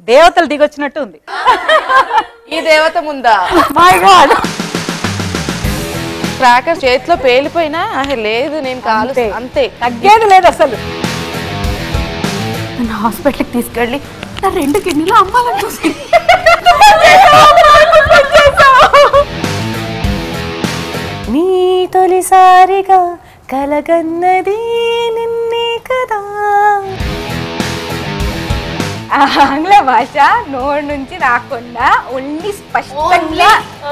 దేవతలు దిగొచ్చినట్టు ఉంది ఈ దేవత ముందా మై గాడ్ క్రాకర్ చేతిలో పేలిపోయినా "ఆహే, లేదు నేను కాలు అంతే. అంతే తగ్గేది లేదు అసలు నన్ను హాస్పిటల్కి తీసుకెళ్ళి నా రెండు కిడ్నీలు అమ్మాలని చూసి నీ తొలిసారిగా కలగన్నది నిన్నే కదా ఆంగ్ల భాష నోటి నుంచి రాకుండా ఓన్లీ స్పష్టంగా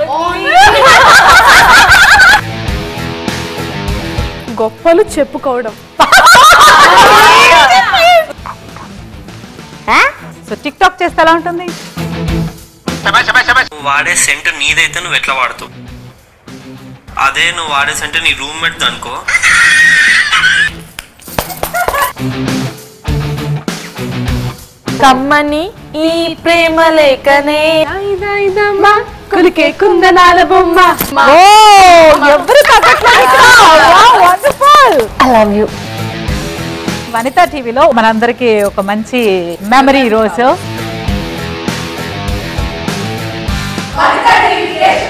గొప్పలు చెప్పుకోవడం సో టిక్ టాక్ చేస్తే ఎలా ఉంటుంది నువ్వు వాడే సెంట్ నీదైతే నువ్వు ఎట్లా వాడుతావు అదే నువ్వు వాడే సెంట్ నీ రూమ్మేట్ అనుకో కమ్మని ఈ ప్రేమ లేఖనే కులికే కుందనాల బొమ్మ ఓ ఎవరు wonderful I love you Vanitha టీవీలో మనందరికి ఒక మంచి మెమరీ రోజు వనితా టీవీ